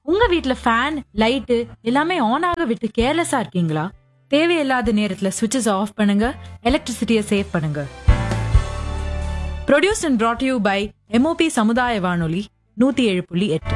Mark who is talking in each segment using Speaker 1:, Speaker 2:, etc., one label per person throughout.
Speaker 1: உங்க வீட்ல fan light எல்லாமே ஆன் ஆக விட்டு கேர்லெஸ்ஸா இருக்கீங்களா தேவையில்லாத நேரத்துல சுவிட்சஸ் ஆஃப் பண்ணுங்க எலக்ட்ரிசிட்டியை சேவ் பண்ணுங்க produced and brought you by MOP சமுதாய வானொலி நூத்தி ஏழு புள்ளி எட்டு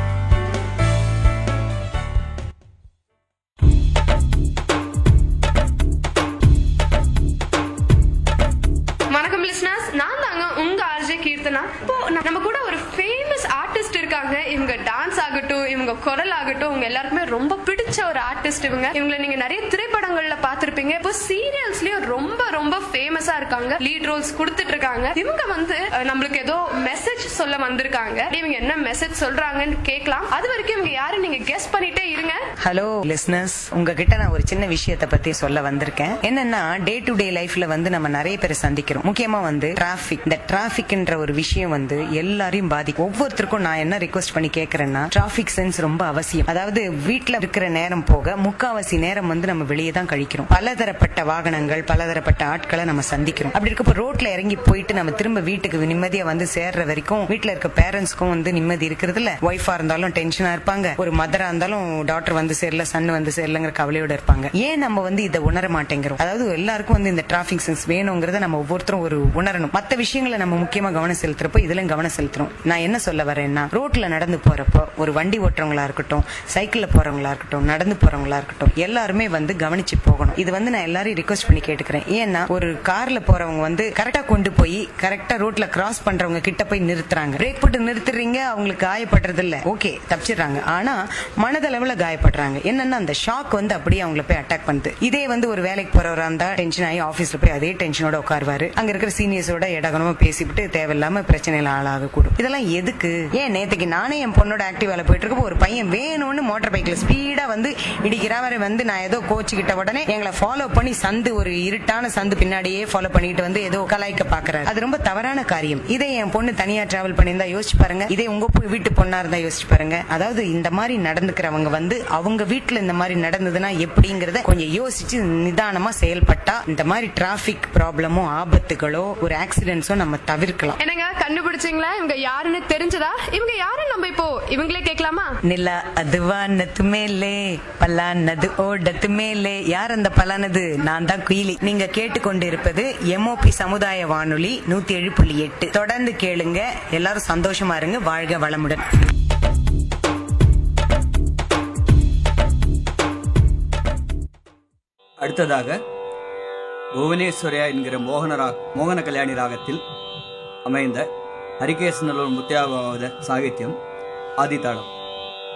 Speaker 2: வணக்கம் லிஸ்னர்ஸ் நான் தாங்க உங்க ஆர்ஜே கீர்த்தனா இப்போ நம்ம கூட ஒரு ஃபேமஸ் ஆர்டிஸ்ட் இருக்காங்க இவங்க டான்ஸ் ஆகட்டும் இவங்க குரல் ஆகட்டும் உங்க எல்லாருக்குமே ரொம்ப பிடிச்ச ஒரு ஆர்டிஸ்ட் இவங்க இவங்களை நீங்க நிறைய திரைப்படங்கள்ல பார்த்திருப்பீங்க இப்போ சீரியல்ஸ்லயும் ரொம்ப ரொம்ப ஃபேமஸா இருக்காங்க லீட் ரோல்ஸ் கொடுத்துட்டு இருக்காங்க இவங்க வந்து அஹ், நம்மளுக்கு ஏதோ மெசேஜ் சொல்ல வந்திருக்காங்க இவங்க என்ன மெசேஜ் சொல்றாங்கன்னு கேட்கலாம் அது வரைக்கும் இவங்க யாரு நீங்க கெஸ் பண்ணிட்டே இருங்க
Speaker 3: ஹலோ லிஸ்னஸ் உங்ககிட்ட நான் ஒரு சின்ன விஷயத்தை பத்தி சொல்ல வந்திருக்கேன் என்னன்னா டே டு டே லைஃப்ல வந்து நம்ம நிறைய பேர் சந்திக்கிறோம் முக்கியமா வந்து டிராபிக் இந்த டிராபிக்ன்ற ஒரு விஷயம் வந்து எல்லாரையும் பாதிக்கும் ஒவ்வொருத்தருக்கும் நான் என்ன ரிக்வஸ்ட் பண்ணி கேக்குறேன்னா டிராபிக் சென்ஸ் ரொம்ப அவசியம் அதாவது வீட்ல இருக்கிற நேரம் போக முக்காவாசி நேரம் வந்து நம்ம வெளியே தான் கழிக்கிறோம் பலதரப்பட்ட வாகனங்கள் பலதரப்பட்ட ஆட்களை நம்ம சந்திக்கிறோம் அப்படி இருக்கப்ப ரோட்ல இறங்கி போயிட்டு நம்ம திரும்ப வீட்டுக்கு நிம்மதியா வந்து சேர்ற வரைக்கும் வீட்ல இருக்க பேரண்ட்ஸ்க்கும் வந்து நிம்மதி இருக்கிறது இல்ல ஒய்ஃபா இருந்தாலும் டென்ஷனா இருப்பாங்க ஒரு மதரா இருந்தாலும் டாக்டர் வந்து சேரல சன் வந்து சேரலங்கிற கவலையோட இருப்பாங்க ஏன் நம்ம வந்து இதை உணர மாட்டேங்கிறோம் அதாவது எல்லாருக்கும் வந்து இந்த டிராபிக் சென்ஸ் வேணுங்கிறத நம்ம ஒவ்வொருத்தரும் ஒரு உணரணும் மத்த விஷயங்களை நம்ம முக்கியமா கவனம் செலுத்துறப்போ இதுலயும் கவனம் செலுத்துறோம் நான் என்ன சொல்ல வரேன்னா ரோட்ல நடந்து போறப்போ ஒரு வண்டி ஓட்டுறவங்களா இருக்கட்டும் சைக்கிள்ல போறவங்களா இருக்கட்டும் நடந்து போறவங்களா இருக்கட்டும் எல்லாருமே வந்து கவனிச்சு போகணும் இது வந்து நான் எல்லாரையும் ரிக்வஸ்ட் பண்ணி கேட்டுக்கிறேன் ஏன்னா ஒரு கார்ல போறவங்க வந்து கரெக்டா கொண்டு போய் கரெக்டா ரோட்ல கிராஸ் பண்றவங்க கிட்ட போய் நிறுத்துறாங்க பிரேக் போட்டு நிறுத்துறீங்க அவங்களுக்கு காயப்படுறது இல்ல ஓகே தப்பிச்சிடுறாங்க ஆனா மனதளவுல காயப்படுறாங்க என்னன்னா அந்த ஷாக் வந்து அப்படியே அவங்கள போய் அட்டாக் பண்ணுது இதே வந்து ஒரு வேலைக்கு போறவரா இருந்தா டென்ஷன் ஆகி ஆபீஸ்ல போய் அதே டென்ஷனோட உட்காருவாரு அங்க இருக்கிற சீனியர்ஸோட இடகனமா பேசிவிட்டு தேவையில்லாம பிரச்சனையில ஆளாக கூடும் இதெல்லாம் எதுக்கு ஏன் நேத்துக்கு நானே என் பொண்ணோட ஆக்டிவால போயிட்டு இருக்கப்போ ஒரு பையன் வேணும்னு மோட்டார் பைக்ல ஸ்பீடா வந்து இடிக்கிறவரை வந்து நான் ஏதோ கோச்சுக்கிட்ட உடனே எங்களை ஃபாலோ பண்ணி சந்து ஒரு இருட்டான சந்து பின்னாடியே ஃபாலோ பண்ணிட்டு வந்து ஏதோ கலாய்க்க பாக்குறாரு அது ரொம்ப தவறான காரியம் இதே என் பொண்ணு தனியா டிராவல் பண்ணியிருந்தா யோசிச்சு பாருங்க இதே உங்க பொ- வீட்டு பொண்ணா இருந்தா யோசிச்சு பாருங்க அதாவது இந்த மாதிரி நடந்துக்கிறவங்க வந்து அவங்க வீட்டுல இந்த மாதிரி நடந்ததுன்னா எப்படிங்கறத கொஞ்சம் யோசிச்சு நிதானமா செயல்பட்டா இந்த மாதிரி டிராபிக் ப்ராப்ளமோ ஆபத்துகளோ ஒரு ஆக்சிடென்ட்ஸோ நம்ம தவிர்க்கலாம்
Speaker 2: என்னங்க கண்டுபிடிச்சீங்களா இவங்க யாருன்னு தெரிஞ்சதா இவங்க யாருன்னு நம்ம இப்போ இவங்களே கேட்கலாமா
Speaker 3: நில அதுவானது மேலே பலானது ஓடத்து மேலே யார் அந்த பலானது நான் தான் குயிலி நீங்க கேட்டுக்கொண்டு இருப்பது எம்ஓபி சமுதாய வானொலி நூத்தி ஏழு புள்ளி எட்டு தொடர்ந்து கேளுங்க எல்லாரும் சந்தோஷமா இருங்க வாழ்க வளமுடன்
Speaker 4: அடுத்ததாக புவனேஸ்வரியா என்கிற மோகன ராக் மோகன கல்யாணி ராகத்தில் அமைந்த ஹரிகேசனலூர் முத்தியாபாவத சாகித்யம் ஆதித்தாளம்